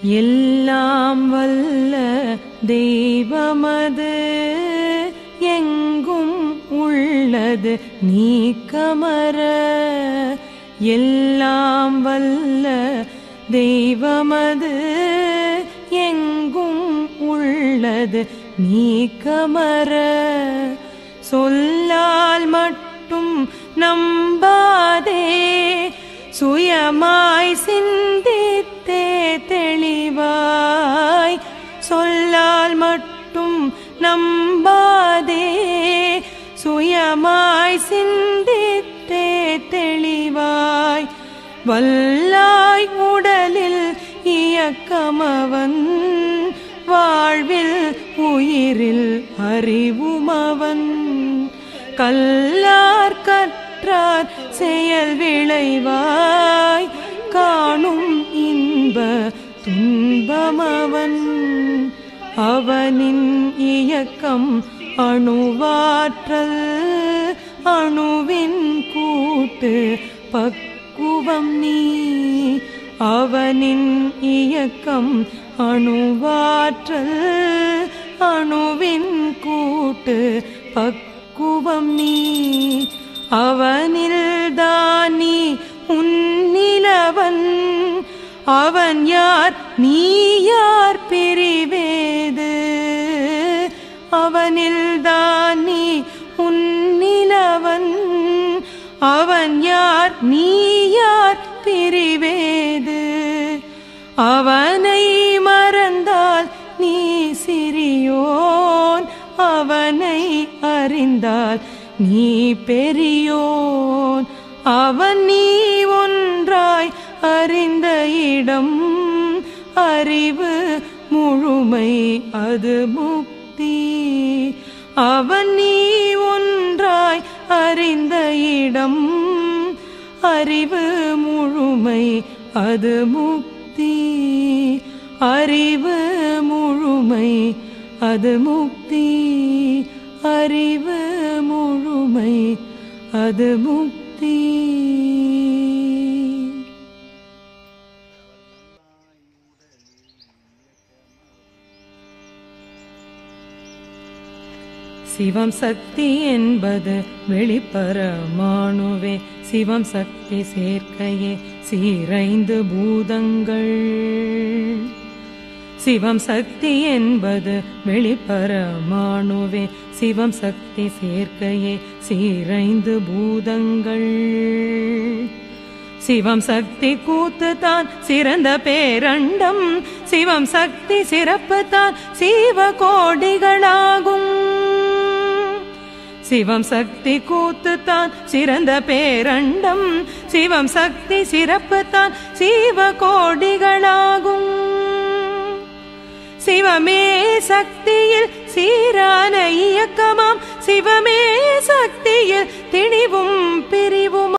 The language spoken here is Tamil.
எல்லாம் வல்ல தெய்வமது எங்கும் உள்ளது நீக்கமர எல்லாம் வல்ல தெய்வமது எங்கும் உள்ளது நீக்கமர சொல்லால் மட்டும் நம்பாதே சுயமாய் சிந்தித்தே தெளிவாய் சொல்லால் மட்டும் நம்பாதே சுயமாய் சிந்தித்தே தெளிவாய் வல்லாய் உடலில் இயக்கமவன் வாழ்வில் உயிரில் அறிவுமவன் கல்லார் கற்றார் செயல் விளைவாய் காணும் இன்ப துன்பமவன் அவனின் இயக்கம் அணுவாற்றல் அணுவின் கூட்டு பக்குவம் நீ அவனின் இயக்கம் அணுவாற்றல் அணுவின் கூட்டு பக்குவம் நீ அவனில் தானி உன்னிலவன் அவன் யார் நீ யார் பிரிவேது அவனில் தானி உன்னிலவன் அவன் யார் நீ யார் பிரிவேது அவனை மறந்தால் நீ சிறியோன் அவனை அறிந்தால் நீ பெரியோன் அவன் நீ ஒன்றாய் அறிந்த இடம் அறிவு முழுமை அது முக்தி அவன் நீ ஒன்றாய் அறிந்த இடம் அறிவு முழுமை அது முக்தி அறிவு முழுமை அது முக்தி அறிவு முழுமை அது முக்தி சிவம் சக்தி என்பது வெளிப்பரமாணுவே சிவம் சக்தி சேர்க்கையே சீரைந்து பூதங்கள் சிவம் சக்தி என்பது வெளிப்பரமாணுவே சிவம் சக்தி சேர்க்கையே சீரைந்து பூதங்கள் சிவம் சக்தி கூத்து தான் சிறந்த பேரண்டம் சிவம் சக்தி சிறப்பு தான் சீவ கோடிகளாகும் சிவம் சக்தி கூத்து தான் சிறந்த பேரண்டம் சிவம் சக்தி சிறப்பு தான் சீவ கோடிகளாகும் சிவமே சக்தியில் சீரான இயக்கமாம் சிவமே சக்தியில் திணிவும் பிரிவும்